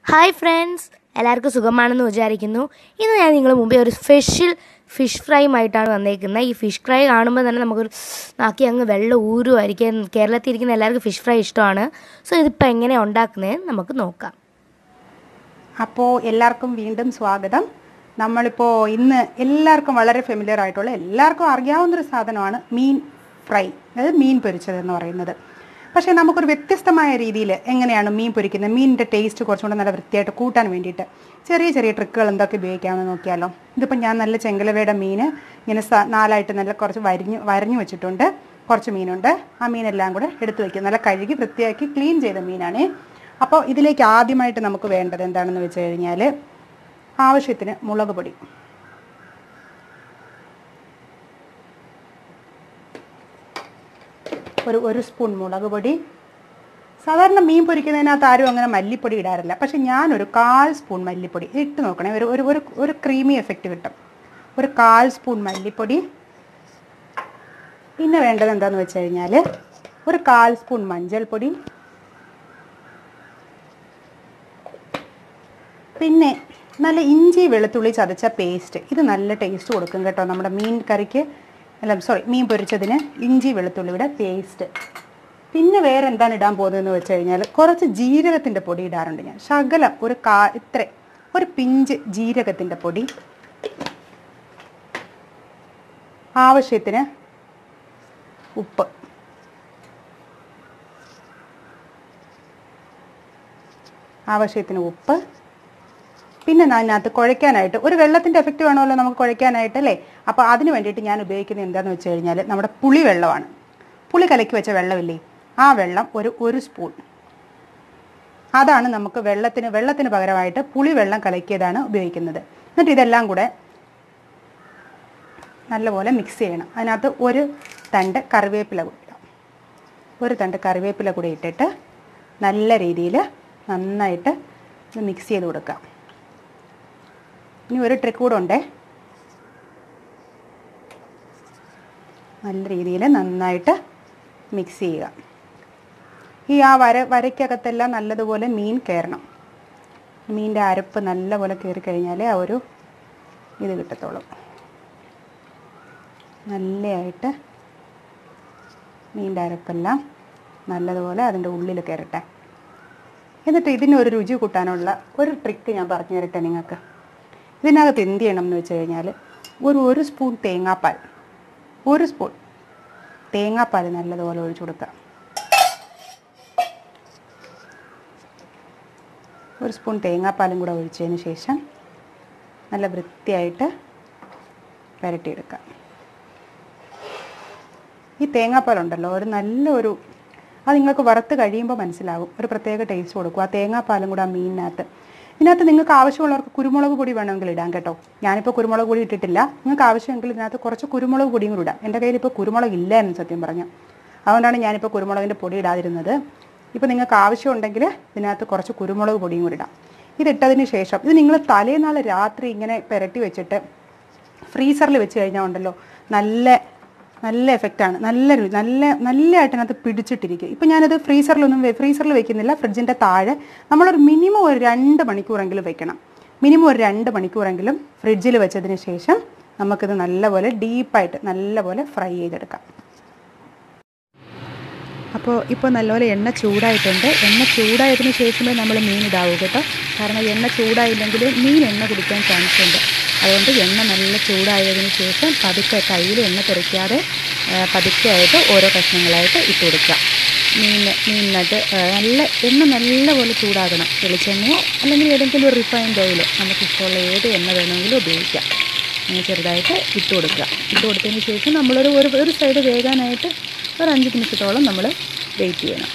hi friends എല്ലാവർക്കും സുഖമാണെന്ന് വിചാരിക്കുന്നു ഇന്ന് ഞാൻ നിങ്ങളുടെ മുമ്പേ ഒരു സ്പെഷ്യൽ ഫിഷ് ഫ്രൈയുമായിട്ടാണ് വന്നേക്കുന്നത് ഈ ഫിഷ് ഫ്രൈ കാണുമ്പോൾ തന്നെ നമുക്കൊരു നാക്കി അങ്ങ് വെള്ളം ഊരുമായിരിക്കും കേരളത്തിൽ ഇരിക്കുന്ന എല്ലാവർക്കും ഫിഷ് ഫ്രൈ ഇഷ്ടമാണ് സോ ഇതിപ്പോൾ എങ്ങനെയാണ് ഉണ്ടാക്കുന്നത് നമുക്ക് നോക്കാം അപ്പോൾ എല്ലാവർക്കും വീണ്ടും സ്വാഗതം നമ്മളിപ്പോൾ ഇന്ന് എല്ലാവർക്കും വളരെ ഫെമിലിയർ ആയിട്ടുള്ള എല്ലാവർക്കും അറിയാവുന്നൊരു സാധനമാണ് മീൻ ഫ്രൈ അതായത് മീൻ പൊരിച്ചത് എന്ന് പറയുന്നത് പക്ഷേ നമുക്കൊരു വ്യത്യസ്തമായ രീതിയിൽ എങ്ങനെയാണ് മീൻ പൊരിക്കുന്നത് മീനിൻ്റെ ടേസ്റ്റ് കുറച്ചുകൂടെ നല്ല വൃത്തിയായിട്ട് കൂട്ടാൻ വേണ്ടിയിട്ട് ചെറിയ ചെറിയ ട്രിക്കുകൾ എന്തൊക്കെ ഉപയോഗിക്കാമെന്ന് നോക്കിയാലോ ഇതിപ്പോൾ ഞാൻ നല്ല ചെങ്കലവയുടെ മീൻ ഇങ്ങനെ സ- നാലായിട്ട് നല്ല കുറച്ച് വരിഞ്ഞ് വരഞ്ഞു വെച്ചിട്ടുണ്ട് കുറച്ച് മീനുണ്ട് ആ മീനെല്ലാം കൂടെ എടുത്ത് വയ്ക്കും നല്ല കഴുകി വൃത്തിയാക്കി ക്ലീൻ ചെയ്ത മീനാണ് അപ്പോൾ ഇതിലേക്ക് ആദ്യമായിട്ട് നമുക്ക് വേണ്ടത് എന്താണെന്ന് വെച്ച് കഴിഞ്ഞാൽ ആവശ്യത്തിന് മുളക് പൊടി ഒരു ഒരു സ്പൂൺ മുളക് പൊടി സാധാരണ മീൻ പൊരിക്കുന്നതിനകത്ത് ആരും അങ്ങനെ മല്ലിപ്പൊടി ഇടാറില്ല പക്ഷെ ഞാനൊരു കാൽ സ്പൂൺ മല്ലിപ്പൊടി ഇത് ഇട്ട് നോക്കണേ ഒരു ഒരു ഒരു ഒരു ക്രീമി എഫക്റ്റ് കിട്ടും ഒരു കാൽ സ്പൂൺ മല്ലിപ്പൊടി പിന്നെ വേണ്ടത് എന്താണെന്ന് വെച്ച് കഴിഞ്ഞാൽ ഒരു കാൽ സ്പൂൺ മഞ്ഞൾപ്പൊടി പിന്നെ നല്ല ഇഞ്ചി വെളുത്തുള്ളി ചതച്ച പേസ്റ്റ് ഇത് നല്ല ടേസ്റ്റ് കൊടുക്കും കേട്ടോ നമ്മുടെ മീൻ കറിക്ക് അല്ല സോറി മീൻ പൊരിച്ചതിന് ഇഞ്ചി വെളുത്തുള്ളിയുടെ പേസ്റ്റ് പിന്നെ വേറെ എന്താണ് ഇടാൻ പോകുന്നതെന്ന് വെച്ച് കഴിഞ്ഞാൽ കുറച്ച് ജീരകത്തിൻ്റെ പൊടി ഇടാറുണ്ട് ഞാൻ ശകലം ഒരു കാ ഇത്ര ഒരു പിഞ്ച് ജീരകത്തിൻ്റെ പൊടി ആവശ്യത്തിന് ഉപ്പ് ആവശ്യത്തിന് ഉപ്പ് പിന്നെ ഞാൻ അതിനകത്ത് കുഴയ്ക്കാനായിട്ട് ഒരു വെള്ളത്തിൻ്റെ എഫക്റ്റ് വേണമല്ലോ നമുക്ക് കുഴയ്ക്കാനായിട്ട് അല്ലേ അപ്പോൾ അതിന് വേണ്ടിയിട്ട് ഞാൻ ഉപയോഗിക്കുന്നത് എന്താണെന്ന് വെച്ച് കഴിഞ്ഞാൽ നമ്മുടെ പുളി വെള്ളമാണ് പുളി കലക്കി വെച്ച വെള്ളമില്ലേ ആ വെള്ളം ഒരു ഒരു സ്പൂൺ അതാണ് നമുക്ക് വെള്ളത്തിന് വെള്ളത്തിന് പകരമായിട്ട് പുളി വെള്ളം കലക്കിയതാണ് ഉപയോഗിക്കുന്നത് എന്നിട്ട് ഇതെല്ലാം കൂടെ നല്ലപോലെ മിക്സ് ചെയ്യണം അതിനകത്ത് ഒരു തണ്ട് കറിവേപ്പില കൂടി ഇടാം ഒരു തണ്ട് കറിവേപ്പില കൂടി ഇട്ടിട്ട് നല്ല രീതിയിൽ നന്നായിട്ട് ഇത് മിക്സ് ചെയ്ത് കൊടുക്കാം ഇനി ഒരു ട്രിക്ക് കൂടെ ഉണ്ടേ നല്ല രീതിയിൽ നന്നായിട്ട് മിക്സ് ചെയ്യുക ഈ ആ വര വരയ്ക്കകത്തെല്ലാം നല്ലതുപോലെ മീൻ കയറണം മീനിൻ്റെ അരപ്പ് നല്ലപോലെ കയറി കഴിഞ്ഞാലേ ആ ഒരു ഇത് കിട്ടത്തുള്ളൂ നല്ലതായിട്ട് മീനിൻ്റെ അരപ്പെല്ലാം നല്ലതുപോലെ അതിൻ്റെ ഉള്ളിൽ കയറട്ടെ എന്നിട്ട് ഇതിന് ഒരു രുചി കൂട്ടാനുള്ള ഒരു ട്രിക്ക് ഞാൻ പറഞ്ഞു തരട്ടെ നിങ്ങൾക്ക് ഇതിനകത്ത് എന്ത് ചെയ്യണം എന്ന് വെച്ച് കഴിഞ്ഞാൽ ഒരു ഒരു സ്പൂൺ തേങ്ങാപ്പാൽ ഒരു സ്പൂൺ തേങ്ങാപ്പാൽ നല്ലതുപോലെ ഒഴിച്ചു കൊടുക്കുക ഒരു സ്പൂൺ തേങ്ങാപ്പാലും കൂടെ ഒഴിച്ചതിന് ശേഷം നല്ല വൃത്തിയായിട്ട് പുരട്ടിയെടുക്കുക ഈ തേങ്ങാപ്പാലുണ്ടല്ലോ ഒരു നല്ലൊരു അത് നിങ്ങൾക്ക് വറുത്ത് കഴിയുമ്പോൾ മനസ്സിലാകും ഒരു പ്രത്യേക ടേസ്റ്റ് കൊടുക്കും ആ തേങ്ങാപ്പാലും കൂടെ ആ മീനിനകത്ത് ഇതിനകത്ത് നിങ്ങൾക്ക് ആവശ്യമുള്ളവർക്ക് കുരുമുളക് പൊടി വേണമെങ്കിൽ ഇടാം കേട്ടോ ഞാനിപ്പോൾ കുരുമുളക് പൊടി ഇട്ടിട്ടില്ല നിങ്ങൾക്ക് ആവശ്യമെങ്കിൽ ഇതിനകത്ത് കുറച്ച് കുരുമുളക് പൊടിയും കൂടി ഇടാം എൻ്റെ കയ്യിൽ ഇപ്പോൾ കുരുമുളക് ഇല്ലായിരുന്നു സത്യം പറഞ്ഞാൽ അതുകൊണ്ടാണ് ഞാനിപ്പോൾ കുരുമുളകിൻ്റെ പൊടി ഇടാതിരുന്നത് ഇപ്പോൾ നിങ്ങൾക്ക് ആവശ്യമുണ്ടെങ്കിൽ ഇതിനകത്ത് കുറച്ച് കുരുമുളക് പൊടിയും കൂടി ഇടാം ഇതിട്ടതിന് ശേഷം ഇത് നിങ്ങൾ തലേനാൾ രാത്രി ഇങ്ങനെ പുരട്ടി വെച്ചിട്ട് ഫ്രീസറിൽ വെച്ച് കഴിഞ്ഞാൽ ഉണ്ടല്ലോ നല്ല നല്ല എഫക്റ്റാണ് നല്ല രു- നല്ല നല്ലതായിട്ട് അതിനകത്ത് പിടിച്ചിട്ടിരിക്കും ഇപ്പം ഞാനത് ഫ്രീസറിലൊന്നും വെ- ഫ്രീസറിൽ വെക്കുന്നില്ല ഫ്രിഡ്ജിൻ്റെ താഴെ നമ്മളൊരു മിനിമം ഒരു രണ്ട് മണിക്കൂറെങ്കിലും വെക്കണം മിനിമം ഒരു രണ്ട് മണിക്കൂറെങ്കിലും ഫ്രിഡ്ജിൽ വെച്ചതിന് ശേഷം നമുക്കിത് നല്ലപോലെ ഡീപ്പായിട്ട് നല്ലപോലെ ഫ്രൈ ചെയ്തെടുക്കാം അപ്പോൾ ഇപ്പോൾ നല്ലപോലെ എണ്ണ ചൂടായിട്ടുണ്ട് എണ്ണ ചൂടായതിനു ശേഷമേ നമ്മൾ മീൻ ഇടാവൂ കേട്ടോ കാരണം എണ്ണ ചൂടായില്ലെങ്കിൽ മീൻ എണ്ണ കുടിക്കാൻ ചാൻസ് ഉണ്ട് അതുകൊണ്ട് എണ്ണ നല്ല ചൂടായതിനു ശേഷം പതുക്കെ കയ്യിൽ എണ്ണ തെറിക്കാതെ ആ, പതുക്കെ ആയിട്ട് ഓരോ കഷ്ണങ്ങളായിട്ട് ഇട്ട് കൊടുക്കുക മീൻ മീനിനകത്ത് ആ, നല്ല എണ്ണ നല്ലപോലെ ചൂടാകണം വെളിച്ചെണ്ണയോ അല്ലെങ്കിൽ ഏതെങ്കിലും ഒരു റിഫൈൻഡ് ഓയിലോ നമുക്ക് ഇഷ്ടമുള്ള ഏത് എണ്ണ വേണമെങ്കിലും ഉപയോഗിക്കാം അങ്ങനെ ചെറുതായിട്ട് ഇട്ട് കൊടുക്കുക ഇട്ട് കൊടുത്തതിന് ശേഷം നമ്മളൊരു ഒരു ഒരു സൈഡ് വേകാനായിട്ട് ഒരു അഞ്ച് നിമിഷത്തോളം നമ്മൾ വെയിറ്റ് ചെയ്യണം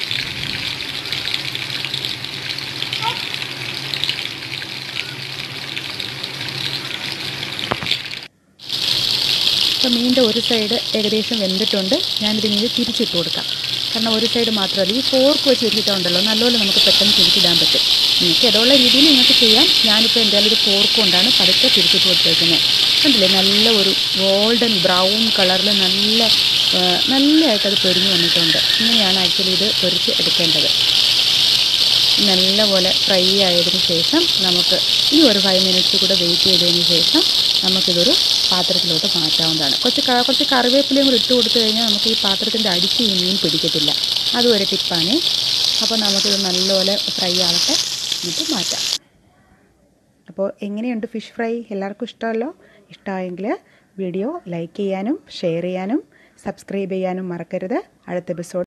അപ്പോൾ മീനിൻ്റെ ഒരു സൈഡ് ഏകദേശം വെന്തിട്ടുണ്ട് ഞാനിതിങ്ങനെ തിരിച്ചിട്ട് കൊടുക്കാം കാരണം ഒരു സൈഡ് മാത്രമല്ല ഈ ഫോർക്ക് വെച്ച് തിരിച്ചിട്ടുണ്ടല്ലോ നല്ലപോലെ നമുക്ക് പെട്ടെന്ന് തിരിച്ചിടാൻ പറ്റും നിങ്ങൾക്ക് ഏതുള്ള രീതിയിൽ നിങ്ങൾക്ക് ചെയ്യാം ഞാനിപ്പോൾ എന്തായാലും ഒരു ഫോർക്ക് കൊണ്ടാണ് പതുക്കെ തിരിച്ചിട്ട് കൊടുത്തേക്കുന്നത് കണ്ടില്ലേ നല്ല ഒരു ഗോൾഡൻ ബ്രൗൺ കളറിൽ നല്ല ആ, നല്ലതായിട്ട് അത് പൊരിഞ്ഞ് വന്നിട്ടുണ്ട് ഇങ്ങനെയാണ് ആക്ച്വലി ഇത് പൊരിച്ച് എടുക്കേണ്ടത് നല്ലപോലെ ഫ്രൈ ആയതിനു ശേഷം നമുക്ക് ഈ ഒരു ഫൈവ് മിനിറ്റ്സ് കൂടെ വെയിറ്റ് ചെയ്തതിന് ശേഷം നമുക്കിതൊരു പാത്രത്തിലോട്ട് മാറ്റാവുന്നതാണ് കുറച്ച് ക- കുറച്ച് കറിവേപ്പിലയും കൂടി ഇട്ട് കൊടുത്തു കഴിഞ്ഞാൽ നമുക്ക് ഈ പാത്രത്തിൻ്റെ അടിക്ക് ഈ മീൻ പിടിക്കത്തില്ല അതും ഒരു ടിപ്പാണ് അപ്പോൾ നമുക്കിത് നല്ലപോലെ ഫ്രൈ ആവട്ടെ എന്നിട്ട് മാറ്റാം അപ്പോൾ എങ്ങനെയുണ്ട് ഫിഷ് ഫ്രൈ എല്ലാവർക്കും ഇഷ്ടമല്ലോ ഇഷ്ടമായെങ്കിൽ വീഡിയോ ലൈക്ക് ചെയ്യാനും ഷെയർ ചെയ്യാനും സബ്സ്ക്രൈബ് ചെയ്യാനും മറക്കരുത് അടുത്ത എപ്പിസോഡ്